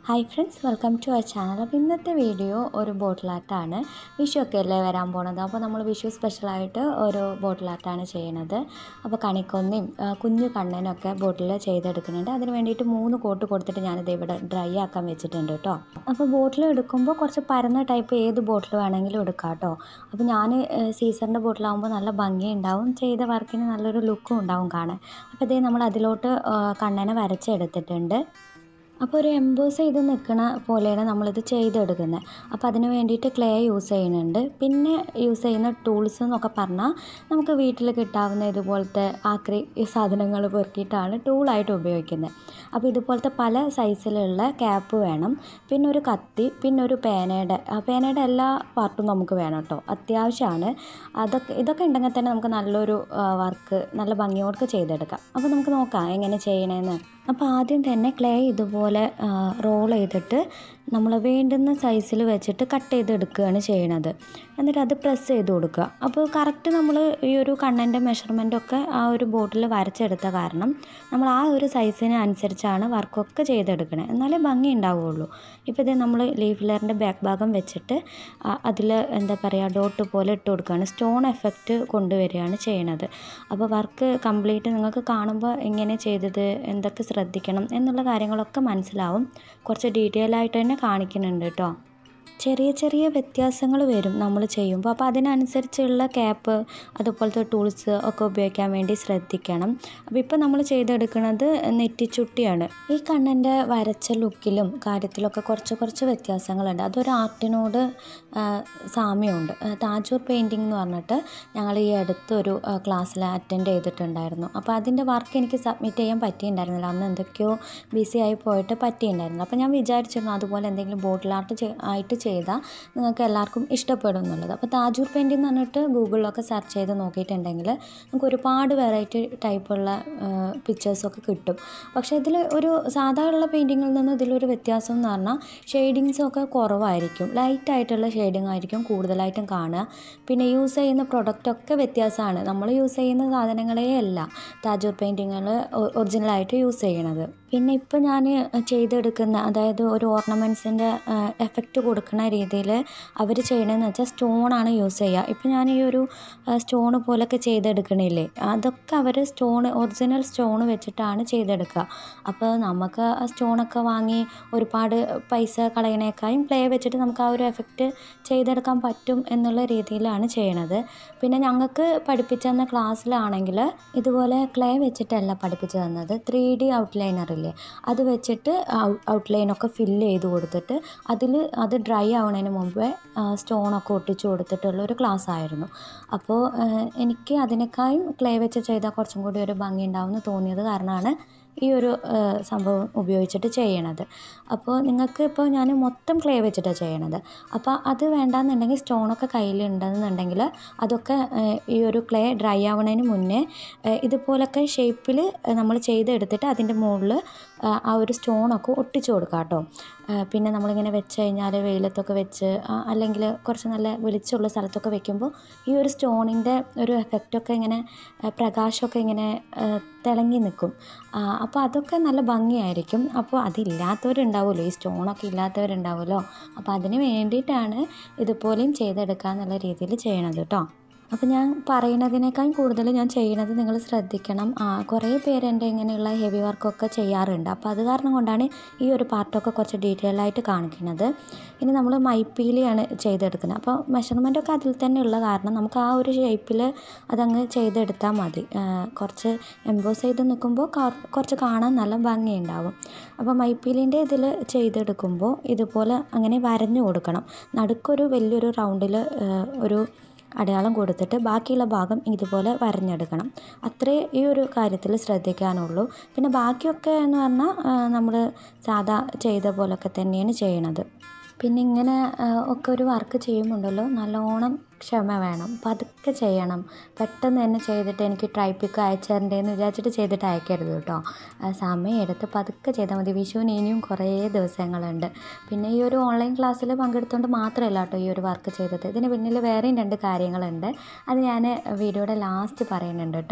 Hi friends welcome to our channel അപ്പോൾ ഇന്നത്തെ video ഒരു ബോട്ടിൽ ആർട്ടാണ് വിഷു ഒക്കെ അല്ലേ വരാൻ പോണത് അപ്പോൾ നമ്മൾ വിഷു സ്പെഷ്യലായിട്ട് ഒരു ബോട്ടിൽ ആർട്ടാണ് ചെയ്യണത് അപ്പോൾ കണിക്കൊന്നയും ആ, കുഞ്ഞു കണ്ണനൊക്കെ ബോട്ടിൽ ചെയ്തെടുക്കുന്നുണ്ട് അതിന് വേണ്ടിയിട്ട് മൂന്ന് കോട്ട് കൊടുത്തിട്ട് ഞാനിത് ഇവിടെ ഡ്രൈ ആക്കാൻ വെച്ചിട്ടുണ്ട് കേട്ടോ അപ്പോൾ ബോട്ടിൽ എടുക്കുമ്പോൾ കുറച്ച് പരന്ന ടൈപ്പ് ഏത് ബോട്ടിൽ വേണമെങ്കിലും എടുക്കാം കേട്ടോ അപ്പോൾ ഞാൻ സീസറിൻ്റെ ബോട്ടിലാകുമ്പോൾ നല്ല ഭംഗി ഉണ്ടാവും ചെയ്ത വർക്കിന് നല്ലൊരു ലുക്കും ഉണ്ടാവും കാണാൻ അപ്പോൾ ഇതേ നമ്മൾ അതിലോട്ട് ആ, കണ്ണനെ വരച്ചെടുത്തിട്ടുണ്ട് അപ്പോൾ ഒരു എംബോസ് ചെയ്ത് നിൽക്കണ പോലെയാണ് നമ്മളിത് ചെയ്തെടുക്കുന്നത് അപ്പോൾ അതിന് വേണ്ടിയിട്ട് ക്ലേ യൂസ് ചെയ്യുന്നുണ്ട് പിന്നെ യൂസ് ചെയ്യുന്ന ടൂൾസ് എന്നൊക്കെ പറഞ്ഞാൽ നമുക്ക് വീട്ടിൽ കിട്ടാവുന്ന ഇതുപോലത്തെ ആക്രി സാധനങ്ങൾ പെറുക്കിയിട്ടാണ് ടൂളായിട്ട് ഉപയോഗിക്കുന്നത് അപ്പോൾ ഇതുപോലത്തെ പല സൈസിലുള്ള ക്യാപ്പ് വേണം പിന്നെ ഒരു കത്തി പിന്നെ ഒരു പേനയുടെ ആ പേനയുടെ എല്ലാ പാർട്ടും നമുക്ക് വേണം കേട്ടോ അത്യാവശ്യമാണ് അതൊക്കെ ഇതൊക്കെ ഉണ്ടെങ്കിൽ തന്നെ നമുക്ക് നല്ലൊരു വർക്ക് നല്ല ഭംഗിയോടെ ചെയ്തെടുക്കാം അപ്പോൾ നമുക്ക് നോക്കാം എങ്ങനെ ചെയ്യണമെന്ന് അപ്പോൾ ആദ്യം തന്നെ ക്ലേ ഇതുപോലെ റോൾ ചെയ്തിട്ട് നമ്മൾ വേണ്ടുന്ന സൈസിൽ വെച്ചിട്ട് കട്ട് ചെയ്തെടുക്കുകയാണ് ചെയ്യണത് എന്നിട്ട് അത് പ്രസ് ചെയ്ത് കൊടുക്കുക അപ്പോൾ കറക്റ്റ് നമ്മൾ ഈ ഒരു കണ്ണൻ്റെ മെഷർമെൻറ്റൊക്കെ ആ ഒരു ബോട്ടിൽ വരച്ചെടുത്ത കാരണം നമ്മൾ ആ ഒരു സൈസിന് അനുസരിച്ചാണ് വർക്കൊക്കെ ചെയ്തെടുക്കണത് എന്നാലേ ഭംഗി ഉണ്ടാവുകയുള്ളൂ ഇപ്പോൾ ഇത് നമ്മൾ ലീഫ് ലെയറിൻ്റെ ബാക്ക് ഭാഗം വെച്ചിട്ട് അതിൽ എന്താ പറയുക ഡോട്ട് പോലെ ഇട്ട് കൊടുക്കുകയാണ് സ്റ്റോൺ എഫക്റ്റ് കൊണ്ടുവരികയാണ് ചെയ്യണത് അപ്പോൾ വർക്ക് കംപ്ലീറ്റ് നിങ്ങൾക്ക് കാണുമ്പോൾ എങ്ങനെ ചെയ്തത് എന്തൊക്കെ ശ്രദ്ധിക്കണം എന്നുള്ള കാര്യങ്ങളൊക്കെ മനസ്സിലാവും കുറച്ച് ഡീറ്റെയിൽ ആയിട്ട് തന്നെ കാണിക്കുന്നുണ്ട് കേട്ടോ ചെറിയ ചെറിയ വ്യത്യാസങ്ങൾ വരും നമ്മൾ ചെയ്യുമ്പോൾ അപ്പോൾ അതിനനുസരിച്ചുള്ള ക്യാപ്പ് അതുപോലത്തെ ടൂൾസ് ഒക്കെ ഉപയോഗിക്കാൻ വേണ്ടി ശ്രദ്ധിക്കണം അപ്പോൾ ഇപ്പോൾ നമ്മൾ ചെയ്തെടുക്കുന്നത് നെറ്റിച്ചുട്ടിയാണ് ഈ കണ്ണൻ്റെ വരച്ച ലുക്കിലും കാര്യത്തിലൊക്കെ കുറച്ച് കുറച്ച് വ്യത്യാസങ്ങളുണ്ട് അതൊരു ആർട്ടിനോട് ആ, സാമ്യമുണ്ട് ആ, താജൂർ പെയിൻറ്റിംഗ് എന്ന് പറഞ്ഞിട്ട് ഞങ്ങൾ ഈ അടുത്തൊരു ക്ലാസ്സിൽ അറ്റൻഡ് ചെയ്തിട്ടുണ്ടായിരുന്നു അപ്പോൾ അതിൻ്റെ വർക്ക് എനിക്ക് സബ്മിറ്റ് ചെയ്യാൻ പറ്റിയിട്ടുണ്ടായിരുന്നില്ല അന്ന് എന്തൊക്കെയോ ബിസി ആയി പോയിട്ട് പറ്റിയിട്ടുണ്ടായിരുന്നു അപ്പോൾ ഞാൻ വിചാരിച്ചിരുന്നു അതുപോലെ എന്തെങ്കിലും ബോട്ടിൽ ആർട്ട് ആയിട്ട് ചെയ്താൽ നിങ്ങൾക്ക് എല്ലാവർക്കും ഇഷ്ടപ്പെടും എന്നുള്ളത് അപ്പോൾ താജൂർ പെയിൻറ്റിംഗ് എന്ന് പറഞ്ഞിട്ട് ഗൂഗിളിലൊക്കെ സെർച്ച് ചെയ്ത് നോക്കിയിട്ടുണ്ടെങ്കിൽ നമുക്ക് ഒരുപാട് വെറൈറ്റി ടൈപ്പുള്ള പിക്ചേഴ്സൊക്കെ കിട്ടും പക്ഷേ ഇതിൽ ഒരു സാധാരണ പെയിൻറ്റിങ്ങിൽ നിന്ന് ഇതിലൊരു വ്യത്യാസം എന്ന് പറഞ്ഞാൽ ഷെയ്ഡിങ്സൊക്കെ കുറവായിരിക്കും ലൈറ്റ് ആയിട്ടുള്ള ഷെയ്ഡിങ് ആയിരിക്കും കൂടുതലായിട്ടും കാണുക പിന്നെ യൂസ് ചെയ്യുന്ന പ്രൊഡക്റ്റൊക്കെ വ്യത്യാസമാണ് നമ്മൾ യൂസ് ചെയ്യുന്ന സാധനങ്ങളേ അല്ല താജൂർ പെയിൻറ്റിങ്ങൾ ഒറിജിനലായിട്ട് യൂസ് ചെയ്യണത് പിന്നെ ഇപ്പോൾ ഞാൻ ചെയ്തെടുക്കുന്ന അതായത് ഒരു ഓർണമെൻറ്റ്സിൻ്റെ എഫക്റ്റ് കൊടുക്കുന്ന രീതിയിൽ അവർ ചെയ്യണമെന്ന് വെച്ചാൽ സ്റ്റോണാണ് യൂസ് ചെയ്യുക ഇപ്പോൾ ഞാൻ ഈ ഒരു സ്റ്റോൺ പോലൊക്കെ ചെയ്തെടുക്കണില്ലേ അതൊക്കെ അവർ സ്റ്റോൺ ഒറിജിനൽ സ്റ്റോൺ വെച്ചിട്ടാണ് ചെയ്തെടുക്കുക അപ്പോൾ നമുക്ക് ആ സ്റ്റോണൊക്കെ വാങ്ങി ഒരുപാട് പൈസ കളയണേക്കാളും ക്ലേ വെച്ചിട്ട് നമുക്ക് ആ ഒരു എഫക്റ്റ് ചെയ്തെടുക്കാൻ പറ്റും എന്നുള്ള രീതിയിലാണ് ചെയ്യണത് പിന്നെ ഞങ്ങൾക്ക് പഠിപ്പിച്ചു തന്ന ക്ലാസ്സിലാണെങ്കിൽ ഇതുപോലെ ക്ലേ വെച്ചിട്ടല്ല പഠിപ്പിച്ചു തന്നത് ത്രീ ഡി ഔട്ട്ലൈനർ ഇല്ലേ അത് വെച്ചിട്ട് ഔട്ട്ലൈനൊക്കെ ഫില്ല് ചെയ്ത് കൊടുത്തിട്ട് അതിൽ അത് ഡ്രൈ ആവുന്നതിന് മുമ്പേ സ്റ്റോണൊക്കെ ഒട്ടിച്ച് കൊടുത്തിട്ടുള്ള ഒരു ക്ലാസ് ആയിരുന്നു അപ്പോൾ എനിക്ക് അതിനേക്കാളും ക്ലേ വെച്ച് ചെയ്താൽ കുറച്ചും കൂടി ഒരു ഭംഗി ഉണ്ടാവുമെന്ന് തോന്നിയത് കാരണമാണ് ഈ ഒരു ആ, സംഭവം ഉപയോഗിച്ചിട്ട് ചെയ്യണത് അപ്പോൾ നിങ്ങൾക്ക് ഇപ്പോൾ ഞാൻ മൊത്തം ക്ലേ വെച്ചിട്ടാണ് ചെയ്യണത് അപ്പോൾ അത് വേണ്ടാന്നുണ്ടെങ്കിൽ സ്റ്റോണൊക്കെ കയ്യിലുണ്ടെന്നുണ്ടെങ്കിൽ അതൊക്കെ ആ, ഈ ഒരു ക്ലേ ഡ്രൈ ആവണതിന് മുന്നേ ആ, ഇതുപോലൊക്കെ ഷേപ്പിൽ നമ്മൾ ചെയ്തെടുത്തിട്ട് അതിൻ്റെ മുകളിൽ ആ ഒരു സ്റ്റോണൊക്കെ ഒട്ടിച്ചു കൊടുക്കാം കേട്ടോ പിന്നെ നമ്മളിങ്ങനെ വെച്ച് കഴിഞ്ഞാൽ വെയിലത്തൊക്കെ വെച്ച് ആ, അല്ലെങ്കിൽ കുറച്ച് നല്ല വെളിച്ചമുള്ള സ്ഥലത്തൊക്കെ വെക്കുമ്പോൾ ഈ ഒരു സ്റ്റോണിൻ്റെ ഒരു എഫക്റ്റൊക്കെ ഇങ്ങനെ ആ, പ്രകാശമൊക്കെ ഇങ്ങനെ ആ, തിളങ്ങി നിൽക്കും ആ, അപ്പോൾ അതൊക്കെ നല്ല ഭംഗിയായിരിക്കും അപ്പോൾ അതില്ലാത്തവരുണ്ടാവുമല്ലോ ഈ സ്റ്റോണൊക്കെ ഇല്ലാത്തവരുണ്ടാവുമല്ലോ അപ്പോൾ അതിന് വേണ്ടിയിട്ടാണ് ഇതുപോലെയും ചെയ്തെടുക്കുക എന്നുള്ള രീതിയിൽ ചെയ്യണത് കേട്ടോ അപ്പോൾ ഞാൻ പറയുന്നതിനേക്കാൾ കൂടുതൽ ഞാൻ ചെയ്യണത് നിങ്ങൾ ശ്രദ്ധിക്കണം ആ, കുറേ പേര് എൻ്റെ ഇങ്ങനെയുള്ള ഹെവി വർക്കൊക്കെ ചെയ്യാറുണ്ട് അപ്പോൾ അത് കാരണം കൊണ്ടാണ് ഈ ഒരു പാർട്ടൊക്കെ കുറച്ച് ഡീറ്റെയിൽ ആയിട്ട് കാണിക്കുന്നത് ഇനി നമ്മൾ മൈപ്പീലിയാണ് ചെയ്തെടുക്കുന്നത് അപ്പോൾ മെഷർമെൻറ്റൊക്കെ അതിൽ തന്നെ ഉള്ള കാരണം നമുക്ക് ആ ഒരു ഷേപ്പിൽ അതങ്ങ് ചെയ്തെടുത്താൽ മതി ആ, കുറച്ച് എംബോസ് ചെയ്ത് നിൽക്കുമ്പോൾ കുറച്ച് കാണാൻ നല്ല ഭംഗിയുണ്ടാവും അപ്പോൾ മൈപ്പീലിൻ്റെ ഇതിൽ ചെയ്തെടുക്കുമ്പോൾ ഇതുപോലെ അങ്ങനെ വരഞ്ഞു കൊടുക്കണം നടുക്കൊരു വലിയൊരു റൗണ്ടിൽ ഒരു അടയാളം കൊടുത്തിട്ട് ബാക്കിയുള്ള ഭാഗം ഇതുപോലെ വരഞ്ഞെടുക്കണം അത്രേ ഈ ഒരു കാര്യത്തിൽ ശ്രദ്ധിക്കാനുള്ളൂ പിന്നെ ബാക്കിയൊക്കെ എന്ന് പറഞ്ഞാൽ നമ്മൾ സാധാ ചെയ്ത പോലൊക്കെ തന്നെയാണ് ചെയ്യണത് പിന്നെ ഇങ്ങനെ ആ, ഒക്കെ ഒരു വർക്ക് ചെയ്യുമ്പോണ്ടല്ലോ നല്ലോണം ക്ഷമ വേണം പതുക്കെ ചെയ്യണം പെട്ടെന്ന് തന്നെ ചെയ്തിട്ട് എനിക്ക് ട്രൈപ്പിക്ക് അയച്ചേരണ്ടേന്ന് വിചാരിച്ചിട്ട് ചെയ്തിട്ട് അയക്കരുത് കേട്ടോ ആ, സമയം എടുത്ത് പതുക്കെ ചെയ്താൽ മതി വിഷുവിന് ഇനിയും കുറേ ദിവസങ്ങളുണ്ട് പിന്നെ ഈ ഒരു ഓൺലൈൻ ക്ലാസ്സിൽ പങ്കെടുത്തുകൊണ്ട് മാത്രമല്ല കേട്ടോ ഈ ഒരു വർക്ക് ചെയ്തത് ഇതിന് പിന്നിൽ വേറെയും രണ്ട് കാര്യങ്ങളുണ്ട് അത് ഞാൻ വീഡിയോയുടെ ലാസ്റ്റ് പറയുന്നുണ്ട് കേട്ടോ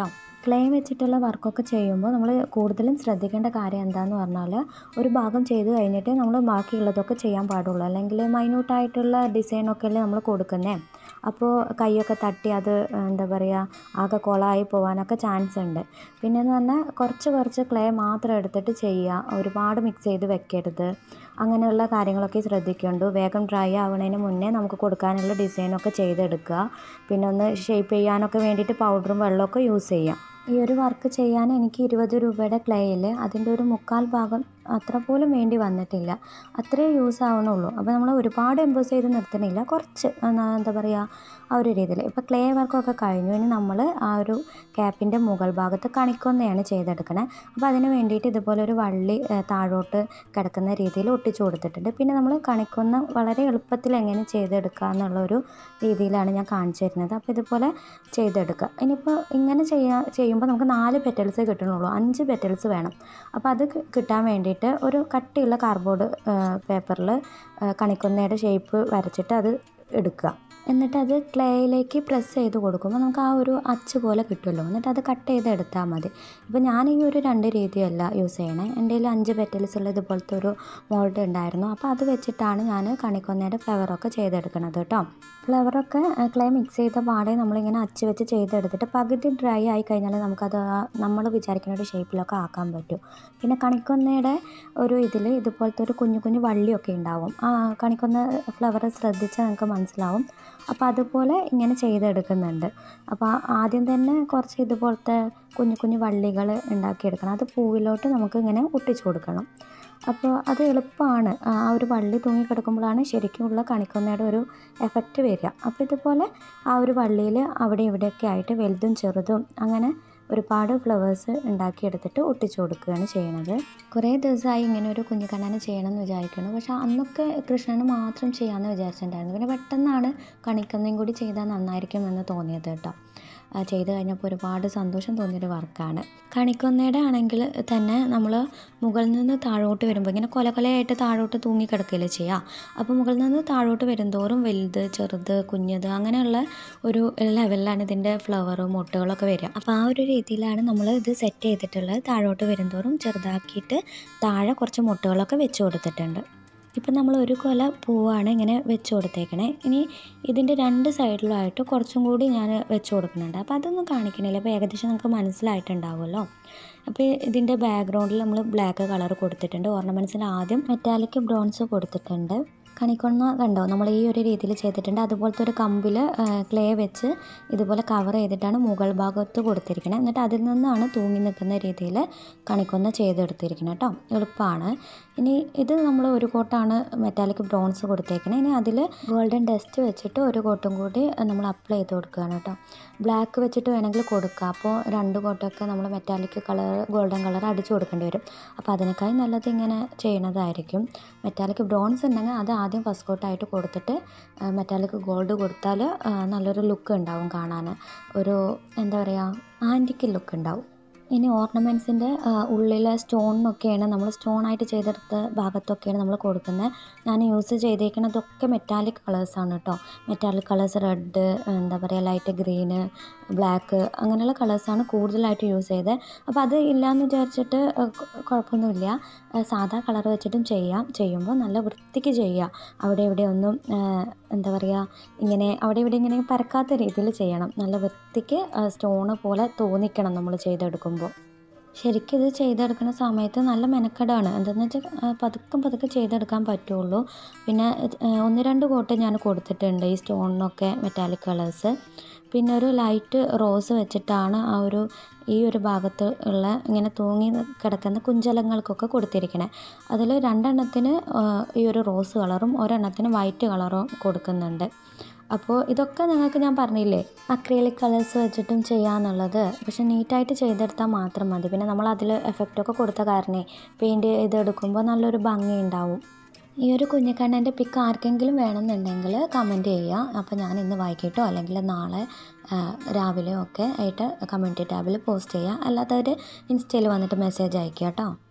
ക്ലേ വെച്ചിട്ടുള്ള വർക്കൊക്കെ ചെയ്യുമ്പോൾ നമ്മൾ കൂടുതലും ശ്രദ്ധിക്കേണ്ട കാര്യം എന്താണെന്ന് പറഞ്ഞാൽ ഒരു ഭാഗം ചെയ്ത് കഴിഞ്ഞിട്ട് നമ്മൾ ബാക്കിയുള്ളതൊക്കെ ചെയ്യാൻ പാടുള്ളൂ അല്ലെങ്കിൽ മൈന്യൂട്ടായിട്ടുള്ള ഡിസൈനൊക്കെ അല്ലേ നമ്മൾ കൊടുക്കുന്നത് അപ്പോൾ കൈയൊക്കെ തട്ടി അത് എന്താ പറയുക ആകെ കുളമായി പോകാനൊക്കെ ചാൻസ് ഉണ്ട് പിന്നെയെന്ന് പറഞ്ഞാൽ കുറച്ച് കുറച്ച് ക്ലേ മാത്രം എടുത്തിട്ട് ചെയ്യുക ഒരുപാട് മിക്സ് ചെയ്ത് വെക്കരുത് അങ്ങനെയുള്ള കാര്യങ്ങളൊക്കെ ശ്രദ്ധിക്കേണ്ടു വേഗം ഡ്രൈ ആവുന്നതിന് മുന്നേ നമുക്ക് കൊടുക്കാനുള്ള ഡിസൈനൊക്കെ ചെയ്തെടുക്കുക പിന്നെ ഒന്ന് ഷേപ്പ് ചെയ്യാനൊക്കെ വേണ്ടിയിട്ട് പൗഡറും വെള്ളമൊക്കെ യൂസ് ചെയ്യാം ഈ ഒരു വർക്ക് ചെയ്യാൻ എനിക്ക് ഇരുപത് രൂപയുടെ ക്ലേയിൽ അതിൻ്റെ ഒരു മുക്കാൽ ഭാഗം അത്ര പോലും വേണ്ടി വന്നിട്ടില്ല അത്രേ യൂസ് ആവണുള്ളൂ അപ്പോൾ നമ്മൾ ഒരുപാട് എംബോസ് ചെയ്ത് നിർത്തണില്ല കുറച്ച് എന്താ പറയുക ആ ഒരു രീതിയിൽ ഇപ്പോൾ ക്ലേ വർക്കൊക്കെ കഴിഞ്ഞു ഇനി നമ്മൾ ആ ഒരു ക്യാപ്പിൻ്റെ മുകൾ ഭാഗത്ത് കണിക്കൊന്നയാണ് ചെയ്തെടുക്കണേ അപ്പോൾ അതിന് വേണ്ടിയിട്ട് ഇതുപോലെ ഒരു വള്ളി താഴോട്ട് കിടക്കുന്ന രീതിയിൽ ഒട്ടിച്ചു കൊടുത്തിട്ടുണ്ട് പിന്നെ നമ്മൾ കണിക്കൊന്ന വളരെ എളുപ്പത്തിൽ എങ്ങനെ ചെയ്തെടുക്കുക എന്നുള്ളൊരു രീതിയിലാണ് ഞാൻ കാണിച്ചു തരുന്നത് അപ്പോൾ ഇതുപോലെ ചെയ്തെടുക്കുക ഇനിയിപ്പോൾ ഇങ്ങനെ ചെയ്യാ ചെയ്യുമ്പോൾ നമുക്ക് നാല് പെറ്റൽസ് കിട്ടണുള്ളൂ അഞ്ച് പെറ്റൽസ് വേണം അപ്പോൾ അത് കിട്ടാൻ വേണ്ടിയിട്ട് ഒരു കട്ടിയുള്ള കാർഡ്ബോർഡ് പേപ്പറിൽ കണിക്കൊന്നയുടെ ഷേപ്പ് വരച്ചിട്ട് അത് എടുക്കുക എന്നിട്ട് അത് ക്ലേയിലേക്ക് പ്രസ് ചെയ്ത് കൊടുക്കുമ്പോൾ നമുക്ക് ആ ഒരു അച്ച് പോലെ കിട്ടുമല്ലോ എന്നിട്ട് അത് കട്ട് ചെയ്ത് എടുത്താൽ മതി ഇപ്പോൾ ഞാൻ ഈ ഒരു രണ്ട് രീതിയല്ല യൂസ് ചെയ്യണേ എൻ്റെ കയ്യിൽ അഞ്ച് പെറ്റൽസ് ഉള്ള ഇതുപോലത്തെ ഒരു മോൾഡ് ഉണ്ടായിരുന്നു അപ്പോൾ അത് വെച്ചിട്ടാണ് ഞാൻ കണിക്കൊന്നയുടെ ഫ്ലവറൊക്കെ ചെയ്തെടുക്കുന്നത് കേട്ടോ ഫ്ലവറൊക്കെ ക്ലേ മിക്സ് ചെയ്ത പാടെ നമ്മളിങ്ങനെ അച്ച് വെച്ച് ചെയ്തെടുത്തിട്ട് പകുതി ഡ്രൈ ആയി കഴിഞ്ഞാൽ നമുക്കത് നമ്മൾ വിചാരിക്കുന്ന ഒരു ഷേപ്പിലൊക്കെ ആക്കാൻ പറ്റും പിന്നെ കണിക്കൊന്നയുടെ ഒരു ഇതിൽ ഇതുപോലത്തെ ഒരു കുഞ്ഞു കുഞ്ഞു വള്ളിയൊക്കെ ഉണ്ടാവും ആ കണിക്കൊന്ന ഫ്ലവർ ശ്രദ്ധിച്ചാൽ നിങ്ങൾക്ക് മനസ്സിലാവും അപ്പോൾ അതുപോലെ ഇങ്ങനെ ചെയ്തെടുക്കുന്നുണ്ട് അപ്പോൾ ആദ്യം തന്നെ കുറച്ച് ഇതുപോലത്തെ കുഞ്ഞു കുഞ്ഞു വള്ളികൾ ഉണ്ടാക്കിയെടുക്കണം അത് പൂവിലോട്ട് നമുക്ക് ഇങ്ങനെ ഒട്ടിച്ചു കൊടുക്കണം അപ്പോൾ അത് എളുപ്പമാണ് ആ ഒരു വള്ളി തൂങ്ങിക്കിടക്കുമ്പോഴാണ് ശരിക്കുമുള്ള കണിക്കൊന്നയുടെ ഒരു എഫക്റ്റ് വരിക അപ്പോൾ ഇതുപോലെ ആ ഒരു വള്ളിയിൽ അവിടെ ഇവിടെയൊക്കെ ആയിട്ട് വലുതും ചെറുതും അങ്ങനെ ഒരുപാട് ഫ്ലവേഴ്സ് ഉണ്ടാക്കിയെടുത്തിട്ട് ഒട്ടിച്ചു കൊടുക്കുകയാണ് ചെയ്യുന്നത് കുറേ ദിവസമായി ഇങ്ങനെ ഒരു കുഞ്ഞിക്കണ്ണനെ ചെയ്യണം എന്ന് വിചാരിക്കുന്നു പക്ഷേ അന്നൊക്കെ കൃഷ്ണന് മാത്രം ചെയ്യാമെന്ന് വിചാരിച്ചിട്ടുണ്ടായിരുന്നു പിന്നെ പെട്ടെന്നാണ് കണിക്കൊന്നയും കൂടി ചെയ്താൽ നന്നായിരിക്കും എന്ന് തോന്നിയത് കേട്ടോ ചെയ്ത് കഴിഞ്ഞപ്പോൾ ഒരുപാട് സന്തോഷം തോന്നിയൊരു വർക്കാണ് കണിക്കൊന്നയുടെ ആണെങ്കിൽ തന്നെ നമ്മൾ മുകളിൽ നിന്ന് താഴോട്ട് വരുമ്പോൾ ഇങ്ങനെ കൊല കൊലയായിട്ട് താഴോട്ട് തൂങ്ങി കിടക്കുകയല്ലേ ചെയ്യുക അപ്പോൾ മുകളിൽ നിന്ന് താഴോട്ട് വരുന്തോറും വലുത് ചെറുത് കുഞ്ഞത് അങ്ങനെയുള്ള ഒരു ലെവലിലാണ് ഇതിൻ്റെ ഫ്ലവറും മുട്ടുകളൊക്കെ വരിക അപ്പോൾ ആ ഒരു രീതിയിലാണ് നമ്മൾ ഇത് സെറ്റ് ചെയ്തിട്ടുള്ളത് താഴോട്ട് വരുന്തോറും ചെറുതാക്കിയിട്ട് താഴെ കുറച്ച് മുട്ടുകളൊക്കെ വെച്ച് കൊടുത്തിട്ടുണ്ട് ഇപ്പം നമ്മൾ ഒരു കൊല പൂവാണ് ഇങ്ങനെ വെച്ച് കൊടുത്തേക്കണേ ഇനി ഇതിൻ്റെ രണ്ട് സൈഡിലായിട്ട് കുറച്ചും കൂടി ഞാൻ വെച്ച് കൊടുക്കുന്നുണ്ട് അപ്പോൾ അതൊന്നും കാണിക്കണില്ല അപ്പോൾ ഏകദേശം നമുക്ക് മനസ്സിലായിട്ടുണ്ടാവുമല്ലോ അപ്പോൾ ഇതിൻ്റെ ബാക്ക്ഗ്രൗണ്ടിൽ നമ്മൾ ബ്ലാക്ക് കളർ കൊടുത്തിട്ടുണ്ട് ഓർണമെൻറ്റ്സിൽ ആദ്യം മെറ്റാലിക് ബ്രോൺസ് കൊടുത്തിട്ടുണ്ട് കണിക്കൊന്ന കണ്ടോ നമ്മൾ ഈ ഒരു രീതിയിൽ ചെയ്തിട്ടുണ്ട് അതുപോലത്തെ ഒരു കമ്പിൽ ക്ലേ വെച്ച് ഇതുപോലെ കവർ ചെയ്തിട്ടാണ് മുകൾ ഭാഗത്ത് കൊടുത്തിരിക്കുന്നത് എന്നിട്ട് അതിൽ നിന്നാണ് തൂങ്ങി നിൽക്കുന്ന രീതിയിൽ കണിക്കൊന്ന ചെയ്തെടുത്തിരിക്കുന്നത് കേട്ടോ എളുപ്പമാണ് ഇനി ഇത് നമ്മൾ ഒരു കോട്ടാണ് മെറ്റാലിക് ബ്രോൺസ് കൊടുത്തേക്കുന്നത് ഇനി അതിൽ ഗോൾഡൻ ഡസ്റ്റ് വെച്ചിട്ട് ഒരു കോട്ടും കൂടി നമ്മൾ അപ്ലൈ ചെയ്ത് കൊടുക്കുകയാണ് കേട്ടോ ബ്ലാക്ക് വെച്ചിട്ട് വേണമെങ്കിൽ കൊടുക്കുക അപ്പോൾ രണ്ട് കോട്ടൊക്കെ നമ്മൾ മെറ്റാലിക് കളർ ഗോൾഡൻ കളർ അടിച്ചു കൊടുക്കേണ്ടി വരും അപ്പോൾ അതിനേക്കാളും നല്ലത് ഇങ്ങനെ ചെയ്യണതായിരിക്കും മെറ്റാലിക് ബ്രോൺസ് ഉണ്ടെങ്കിൽ അത് ആദ്യം ഫസ്റ്റ് കോട്ടായിട്ട് കൊടുത്തിട്ട് മെറ്റാലിക് ഗോൾഡ് കൊടുത്താൽ നല്ലൊരു ലുക്ക് ഉണ്ടാവും കാണാൻ ഒരു എന്താ പറയുക ആൻറ്റിക്ക് ലുക്ക് ഉണ്ടാവും ഇനി ഓർണമെൻറ്റ്സിൻ്റെ ഉള്ളിലെ സ്റ്റോണിനൊക്കെയാണ് നമ്മൾ സ്റ്റോണായിട്ട് ചെയ്തെടുത്ത ഭാഗത്തൊക്കെയാണ് നമ്മൾ കൊടുക്കുന്നത് ഞാൻ യൂസ് ചെയ്തേക്കുന്നതൊക്കെ മെറ്റാലിക് കളേഴ്സാണ് കേട്ടോ മെറ്റാലിക് കളേഴ്സ് റെഡ് എന്താ പറയുക ലൈറ്റ് ഗ്രീന് ബ്ലാക്ക് അങ്ങനെയുള്ള കളേഴ്സാണ് കൂടുതലായിട്ട് യൂസ് ചെയ്തത് അപ്പോൾ അത് ഇല്ലയെന്ന് വിചാരിച്ചിട്ട് കുഴപ്പമൊന്നുമില്ല സാധാ കളർ വെച്ചിട്ടും ചെയ്യാം ചെയ്യുമ്പോൾ നല്ല വൃത്തിക്ക് ചെയ്യുക അവിടെ ഇവിടെ ഒന്നും എന്താ പറയുക ഇങ്ങനെ അവിടെ ഇവിടെ ഇങ്ങനെ പരക്കാത്ത രീതിയിൽ ചെയ്യണം നല്ല വൃത്തിക്ക് സ്റ്റോണ് പോലെ തോന്നിക്കണം നമ്മൾ ചെയ്തെടുക്കുമ്പോൾ ശരിക്കും ഇത് ചെയ്തെടുക്കുന്ന സമയത്ത് നല്ല മെനക്കെടാണ് എന്താണെന്ന് വെച്ചാൽ പതുക്കെ പതുക്കെ ചെയ്തെടുക്കാൻ പറ്റുള്ളൂ പിന്നെ ഒന്ന് രണ്ട് കോട്ട് ഞാൻ കൊടുത്തിട്ടുണ്ട് ഈ സ്റ്റോണിനൊക്കെ മെറ്റാലിക് കളേഴ്സ് പിന്നെ ഒരു ലൈറ്റ് റോസ് വെച്ചിട്ടാണ് ആ ഒരു ഈ ഒരു ഭാഗത്ത് ഉള്ള ഇങ്ങനെ തൂങ്ങി കിടക്കുന്ന കുഞ്ചലങ്ങൾക്കൊക്കെ കൊടുത്തിരിക്കണേ അതിൽ രണ്ടെണ്ണത്തിന് ഈ ഒരു റോസ് കളറും ഒരെണ്ണത്തിന് വൈറ്റ് കളറും കൊടുക്കുന്നുണ്ട് അപ്പോൾ ഇതൊക്കെ നിങ്ങൾക്ക് ഞാൻ പറഞ്ഞില്ലേ അക്രിലിക് കളേഴ്സ് വെച്ചിട്ടും ചെയ്യാന്നുള്ളത് പക്ഷെ നീറ്റായിട്ട് ചെയ്തെടുത്താൽ മാത്രം മതി പിന്നെ നമ്മൾ അതിൽ എഫക്റ്റൊക്കെ കൊടുത്ത കാരണേ പെയിൻറ്റ് ചെയ്തെടുക്കുമ്പോൾ നല്ലൊരു ഭംഗി ഉണ്ടാവും ഈ ഒരു കുഞ്ഞിക്കണ്ണൻ്റെ പിക്ക് ആർക്കെങ്കിലും വേണമെന്നുണ്ടെങ്കിൽ കമൻറ്റ് ചെയ്യുക അപ്പോൾ ഞാൻ ഇന്ന് വൈകിട്ടോ അല്ലെങ്കിൽ നാളെ രാവിലെയോ ഒക്കെ ആയിട്ട് കമ്മ്യൂണിറ്റി ടാബിൽ പോസ്റ്റ് ചെയ്യുക അല്ലാത്തവർ ഇൻസ്റ്റയിൽ വന്നിട്ട് മെസ്സേജ് അയക്കുക കേട്ടോ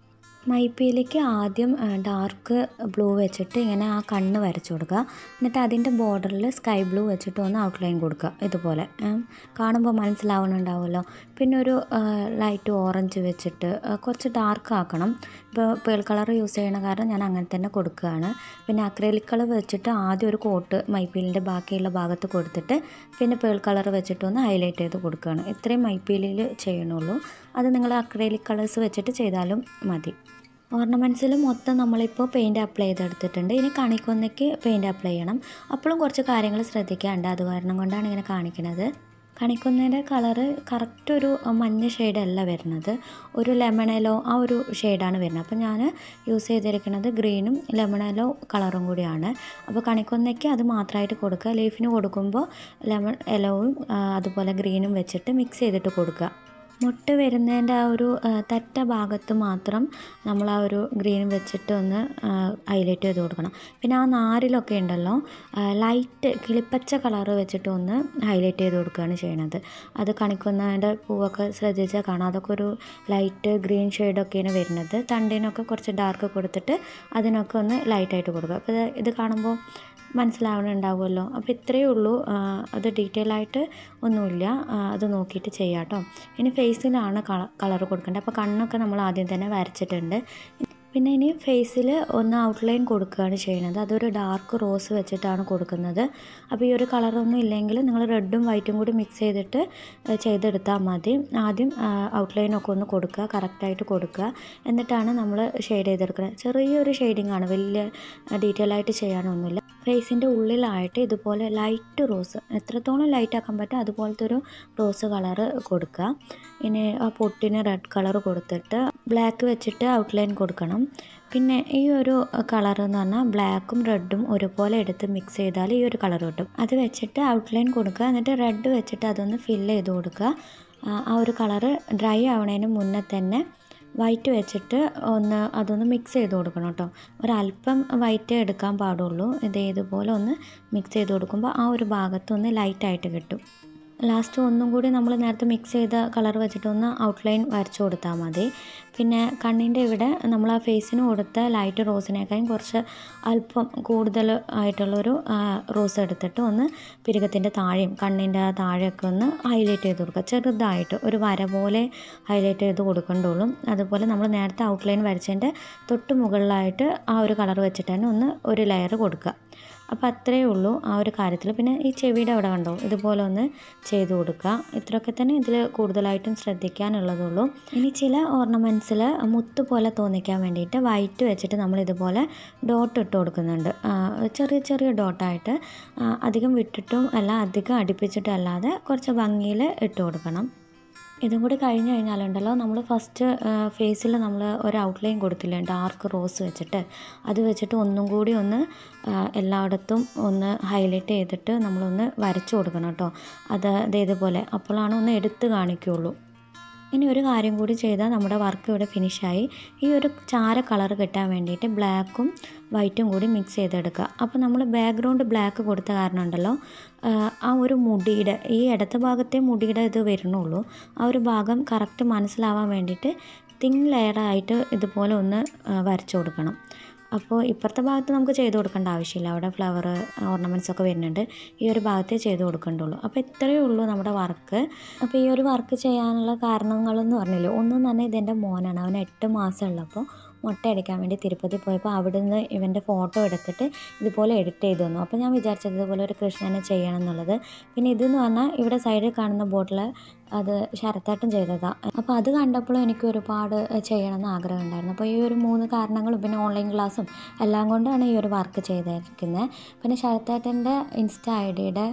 മൈപ്പയിലേക്ക് ആദ്യം ഡാർക്ക് ബ്ലൂ വെച്ചിട്ട് ഇങ്ങനെ ആ കണ്ണ് വരച്ചു കൊടുക്കുക എന്നിട്ട് അതിൻ്റെ ബോർഡറിൽ സ്കൈ ബ്ലൂ വെച്ചിട്ട് ഒന്ന് ഔട്ട്ലൈൻ കൊടുക്കുക ഇതുപോലെ ഉം. കാണുമ്പോൾ മനസ്സിലാവുന്നുണ്ടാവുമല്ലോ പിന്നെ ഒരു ലൈറ്റ് ഓറഞ്ച് വെച്ചിട്ട് ആ, കുറച്ച് ഡാർക്ക് ആക്കണം ഇപ്പോൾ പേൾ കളർ യൂസ് ചെയ്യണ കാരണം ഞാൻ അങ്ങനെ തന്നെ കൊടുക്കുകയാണ് പിന്നെ അക്രലിക് കളർ വെച്ചിട്ട് ആദ്യം ഒരു കോട്ട് മൈപ്പീലിൻ്റെ ബാക്കിയുള്ള ഭാഗത്ത് കൊടുത്തിട്ട് പിന്നെ പേൾ കളർ വെച്ചിട്ട് ഒന്ന് ഹൈലൈറ്റ് ചെയ്ത് കൊടുക്കുകയാണ് ഇത്രയും മൈപ്പീലിൽ ചെയ്യണുള്ളൂ അത് നിങ്ങൾ അക്രലിക് കളേഴ്സ് വെച്ചിട്ട് ചെയ്താലും മതി ഓർണമെൻറ്റ്സിൽ മൊത്തം നമ്മളിപ്പോൾ പെയിൻറ് അപ്ലൈ ചെയ്തെടുത്തിട്ടുണ്ട് ഇനി കണിക്കൊന്നയ്ക്ക് പെയിൻറ് അപ്ലൈ ചെയ്യണം അപ്പോഴും കുറച്ച് കാര്യങ്ങൾ ശ്രദ്ധിക്കാനുണ്ട് അത് കാരണം കൊണ്ടാണ് ഇങ്ങനെ കാണിക്കുന്നത് കണിക്കൊന്നേൻ്റെ കളറ് കറക്റ്റ് ഒരു മഞ്ഞ ഷെയ്ഡല്ല വരുന്നത് ഒരു ലെമണലോ ആ ഒരു ഷെയ്ഡാണ് വരുന്നത് അപ്പോൾ ഞാൻ യൂസ് ചെയ്തിരിക്കുന്നത് ഗ്രീനും ലെമണലോ കളറും കൂടിയാണ് അപ്പോൾ കണിക്കൊന്നയ്ക്ക് അത് മാത്രമായിട്ട് കൊടുക്കുക ലീഫിന് കൊടുക്കുമ്പോൾ ലെമൺ എലോവും ആ, അതുപോലെ ഗ്രീനും വെച്ചിട്ട് മിക്സ് ചെയ്തിട്ട് കൊടുക്കുക മുട്ട് വരുന്നതിൻ്റെ ആ ഒരു ആ, തറ്റ ഭാഗത്ത് മാത്രം നമ്മൾ ആ ഒരു ഗ്രീൻ വെച്ചിട്ട് ഒന്ന് ഹൈലൈറ്റ് ചെയ്ത് കൊടുക്കണം പിന്നെ ആ നാരിലൊക്കെ ഉണ്ടല്ലോ ലൈറ്റ് കിളിപ്പച്ച കളറ് വെച്ചിട്ട് ഒന്ന് ഹൈലൈറ്റ് ചെയ്ത് കൊടുക്കുകയാണ് ചെയ്യണത് അത് കണിക്കുന്നതിൻ്റെ പൂവൊക്കെ ശ്രദ്ധിച്ചാൽ കാണാം അതൊക്കെ ഒരു ലൈറ്റ് ഗ്രീൻ ഷെയ്ഡൊക്കെയാണ് വരുന്നത് തണ്ടിനൊക്കെ കുറച്ച് ഡാർക്ക് കൊടുത്തിട്ട് അതിനൊക്കെ ഒന്ന് ലൈറ്റായിട്ട് കൊടുക്കുക അപ്പോൾ ഇത് ഇത് കാണുമ്പോൾ മനസ്സിലാവുന്നുണ്ടാവുമല്ലോ അപ്പോൾ ഇത്രയേ ഉള്ളൂ ആ, അത് ഡീറ്റെയിൽ ആയിട്ട് ഒന്നുമില്ല ആ, അത് നോക്കിയിട്ട് ചെയ്യാം കേട്ടോ ഇനി ഫേസിലാണ് കളർ കൊടുക്കേണ്ടത് അപ്പോൾ കണ്ണൊക്കെ നമ്മൾ ആദ്യം തന്നെ വരച്ചിട്ടുണ്ട് പിന്നെ ഇനി ഫേസിൽ ഒന്ന് ഔട്ട്ലൈൻ കൊടുക്കുകയാണ് ചെയ്യുന്നത് അതൊരു ഡാർക്ക് റോസ് വെച്ചിട്ടാണ് കൊടുക്കുന്നത് അപ്പോൾ ഈ ഒരു കളറൊന്നും ഇല്ലെങ്കിൽ നിങ്ങൾ റെഡും വൈറ്റും കൂടി മിക്സ് ചെയ്തിട്ട് ഏഹ്, ചെയ്തെടുത്താൽ മതി ആദ്യം ഔട്ട്ലൈനൊക്കെ ഒന്ന് കൊടുക്കുക കറക്റ്റായിട്ട് കൊടുക്കുക എന്നിട്ടാണ് നമ്മൾ ഷെയ്ഡ് ചെയ്തെടുക്കുന്നത് ചെറിയൊരു ഷെയ്ഡിങ് ആണ് വലിയ ഡീറ്റെയിൽ ആയിട്ട് ചെയ്യാനൊന്നുമില്ല ഫേസിൻ്റെ ഉള്ളിലായിട്ട് ഇതുപോലെ ലൈറ്റ് റോസ് എത്രത്തോളം ലൈറ്റ് ആക്കാൻ പറ്റും അതുപോലത്തെ ഒരു റോസ് കളറ് കൊടുക്കുക ഇനി ആ പൊട്ടിന് റെഡ് കളർ കൊടുത്തിട്ട് ബ്ലാക്ക് വെച്ചിട്ട് ഔട്ട്ലൈൻ കൊടുക്കണം പിന്നെ ഈ ഒരു കളർ എന്ന് പറഞ്ഞാൽ ബ്ലാക്കും റെഡും ഒരുപോലെ എടുത്ത് മിക്സ് ചെയ്താൽ ഈ ഒരു കളർ കിട്ടും അത് വെച്ചിട്ട് ഔട്ട്ലൈൻ കൊടുക്കുക എന്നിട്ട് റെഡ് വെച്ചിട്ട് അതൊന്ന് ഫില്ല് ചെയ്ത് കൊടുക്കുക ആ, ആ ഒരു കളറ് ഡ്രൈ ആവണതിന് മുന്നേ തന്നെ വൈറ്റ് വെച്ചിട്ട് ഒന്ന് അതൊന്ന് മിക്സ് ചെയ്ത് കൊടുക്കണം കേട്ടോ ഒരല്പം വൈറ്റ് എടുക്കാൻ പാടുള്ളൂ ഇത് ഇതുപോലെ ഒന്ന് മിക്സ് ചെയ്ത് കൊടുക്കുമ്പോൾ ആ ഒരു ഭാഗത്തൊന്ന് ലൈറ്റായിട്ട് കിട്ടും ലാസ്റ്റ് ഒന്നും കൂടി നമ്മൾ നേരത്തെ മിക്സ് ചെയ്ത കളർ വെച്ചിട്ടൊന്ന് ഔട്ട്ലൈൻ വരച്ചു കൊടുത്താൽ മതി പിന്നെ കണ്ണിൻ്റെ ഇവിടെ നമ്മൾ ആ ഫേസിന് കൊടുത്ത ലൈറ്റ് റോസിനേക്കാളും കുറച്ച് അല്പം കൂടുതൽ ആയിട്ടുള്ളൊരു ആ, റോസ് എടുത്തിട്ട് ഒന്ന് പിരുകത്തിൻ്റെ താഴെയും കണ്ണിൻ്റെ ആ താഴെയൊക്കെ ഒന്ന് ഹൈലൈറ്റ് ചെയ്ത് കൊടുക്കുക ചെറുതായിട്ട് ഒരു വര പോലെ ഹൈലൈറ്റ് ചെയ്ത് കൊടുക്കണ്ടുള്ളൂ അതുപോലെ നമ്മൾ നേരത്തെ ഔട്ട്ലൈൻ വരച്ചതിൻ്റെ തൊട്ട് മുകളിലായിട്ട് ആ ഒരു കളർ വെച്ചിട്ട് തന്നെ ഒന്ന് ഒരു ലെയർ കൊടുക്കുക അപ്പോൾ അത്രയേ ഉള്ളൂ ആ ഒരു കാര്യത്തിൽ പിന്നെ ഈ ചെവിയുടെ അവിടെ കണ്ടോ ഇതുപോലെ ഒന്ന് ചെയ്ത് കൊടുക്കുക ഇത്രയൊക്കെ തന്നെ ഇതിൽ കൂടുതലായിട്ടും ശ്രദ്ധിക്കാനുള്ളതുള്ളൂ ഇനി ചില ഓർണമെൻറ്റ്സിൽ മുത്ത് പോലെ തോന്നിക്കാൻ വേണ്ടിയിട്ട് വൈറ്റ് വെച്ചിട്ട് നമ്മൾ ഇതുപോലെ ഡോട്ട് ഇട്ട് കൊടുക്കുന്നുണ്ട് ആ, ചെറിയ ചെറിയ ഡോട്ടായിട്ട് ആ, അധികം വിട്ടിട്ടും അല്ല അധികം അടുപ്പിച്ചിട്ടും അല്ലാതെ കുറച്ച് ഭംഗിയിൽ ഇട്ട് കൊടുക്കണം ഇതും കൂടി കഴിഞ്ഞ് കഴിഞ്ഞാലുണ്ടല്ലോ നമ്മൾ ഫസ്റ്റ് ഫേസിൽ നമ്മൾ ഒരു ഔട്ട്ലൈൻ കൊടുത്തില്ലേ ഡാർക്ക് റോസ് വെച്ചിട്ട് അത് വെച്ചിട്ട് ഒന്നും കൂടി ഒന്ന് ആ, എല്ലായിടത്തും ഒന്ന് ഹൈലൈറ്റ് ചെയ്തിട്ട് നമ്മളൊന്ന് വരച്ചു കൊടുക്കണം കേട്ടോ അത് ദേ ഇതുപോലെ അപ്പോഴാണ് ഒന്ന് എടുത്ത് കാണിക്കുള്ളൂ ഇനി ഒരു കാര്യം കൂടി ചെയ്താൽ നമ്മുടെ വർക്ക് ഇവിടെ ഫിനിഷായി ഈ ഒരു ചാര കളർ കിട്ടാൻ വേണ്ടിയിട്ട് ബ്ലാക്കും വൈറ്റും കൂടി മിക്സ് ചെയ്തെടുക്കുക അപ്പോൾ നമ്മൾ ബാക്ക്ഗ്രൗണ്ട് ബ്ലാക്ക് കൊടുത്ത കാരണം ഉണ്ടല്ലോ ആഹ് ആ ഒരു മുടിയുടെ ഈ ഇടത്തെ ഭാഗത്തെ മുടിയുടെ ഇത് വരുന്നുള്ളൂ ആ ഒരു ഭാഗം കറക്റ്റ് മനസ്സിലാവാൻ വേണ്ടിയിട്ട് തിൻ ലെയറായിട്ട് ഇതുപോലെ ഒന്ന് ആഹ് വരച്ചു കൊടുക്കണം അപ്പോൾ ഇപ്പുറത്തെ ഭാഗത്ത് നമുക്ക് ചെയ്ത് കൊടുക്കേണ്ട ആവശ്യമില്ല അവിടെ ഫ്ലവർ ഓർണമെൻറ്റ്സ് ഒക്കെ വരുന്നുണ്ട് ഈ ഒരു ഭാഗത്തേ ചെയ്ത് കൊടുക്കേണ്ടുള്ളൂ അപ്പോൾ ഇത്രയേ ഉള്ളൂ നമ്മുടെ വർക്ക് അപ്പോൾ ഈ ഒരു വർക്ക് ചെയ്യാനുള്ള കാരണങ്ങളെന്ന് പറഞ്ഞില്ലേ ഒന്നും തന്നെ ഇതെൻ്റെ മോനാണ് അവൻ എട്ട് മാസം ഉള്ളപ്പോൾ മുട്ട അടിക്കാൻ വേണ്ടി തിരുപ്പതി പോയപ്പോൾ അവിടുന്ന് ഇവൻ്റെ ഫോട്ടോ എടുത്തിട്ട് ഇതുപോലെ എഡിറ്റ് ചെയ്ത് തന്നു അപ്പോൾ ഞാൻ വിചാരിച്ചത് ഇതുപോലെ ഒരു കൃഷ്ണനെ ചെയ്യണം എന്നുള്ളത് പിന്നെ ഇതെന്ന് പറഞ്ഞാൽ ഇവിടെ സൈഡിൽ കാണുന്ന ബോട്ടിൽ അത് ശരത്തായിട്ടും ചെയ്തതാണ് അപ്പോൾ അത് കണ്ടപ്പോൾ എനിക്ക് ഒരുപാട് ചെയ്യണമെന്ന് ആഗ്രഹം ഉണ്ടായിരുന്നു അപ്പോൾ ഈ ഒരു മൂന്ന് കാരണങ്ങളും പിന്നെ ഓൺലൈൻ ക്ലാസ്സും എല്ലാം കൊണ്ടാണ് ഈ ഒരു വർക്ക് ചെയ്തിരിക്കുന്നത് പിന്നെ ശരത്തേട്ടൻ്റെ ഇൻസ്റ്റാ ഐ ഡിയുടെ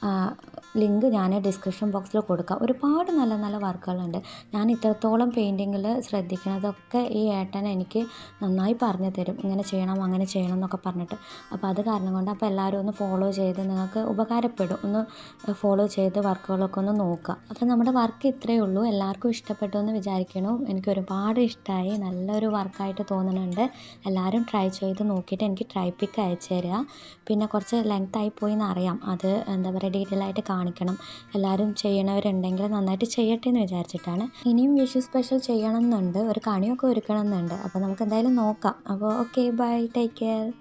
ലിങ്ക് ഞാൻ ഡിസ്ക്രിപ്ഷൻ ബോക്സിൽ കൊടുക്കാം ഒരുപാട് നല്ല നല്ല വർക്കുകളുണ്ട് ഞാൻ ഇത്രത്തോളം പെയിൻറ്റിങ്ങിൽ ശ്രദ്ധിക്കുന്നതൊക്കെ ഈ ഏട്ടൻ എനിക്ക് നന്നായി പറഞ്ഞു തരും ഇങ്ങനെ ചെയ്യണം അങ്ങനെ ചെയ്യണം എന്നൊക്കെ പറഞ്ഞിട്ട് അപ്പോൾ അത് കാരണം കൊണ്ട് അപ്പോൾ എല്ലാവരും ഒന്ന് ഫോളോ ചെയ്ത് നിങ്ങൾക്ക് ഉപകാരപ്പെടും ഒന്ന് ഫോളോ ചെയ്ത് വർക്കുകളൊക്കെ ഒന്ന് നോക്കുക അപ്പോൾ നമ്മുടെ ഇന്നത്തെ വർക്ക് ഇത്രയേ ഉള്ളൂ എല്ലാവർക്കും ഇഷ്ടപ്പെട്ടു എന്ന് വിചാരിക്കണം എനിക്ക് ഒരുപാട് ഇഷ്ടമായി നല്ലൊരു വർക്കായിട്ട് തോന്നുന്നുണ്ട് എല്ലാവരും ട്രൈ ചെയ്ത് നോക്കിയിട്ട് എനിക്ക് ട്രൈ പിക്ക് അയച്ചു തരിക പിന്നെ കുറച്ച് ലെങ്ത് ആയി പോയി എന്നറിയാം അത് എന്താ പറയുക ഡീറ്റെയിൽ ആയിട്ട് കാണിക്കണം എല്ലാവരും ചെയ്യണവരുണ്ടെങ്കിൽ നന്നായിട്ട് ചെയ്യട്ടെ എന്ന് വിചാരിച്ചിട്ടാണ് ഇനിയും വിഷു സ്പെഷ്യൽ ചെയ്യണം എന്നുണ്ട് ഒരു കണിയൊക്കെ ഒരുക്കണം എന്നുണ്ട് അപ്പോൾ നമുക്ക് എന്തായാലും നോക്കാം അപ്പോൾ ഓക്കെ ബൈ ടേക്ക് കെയർ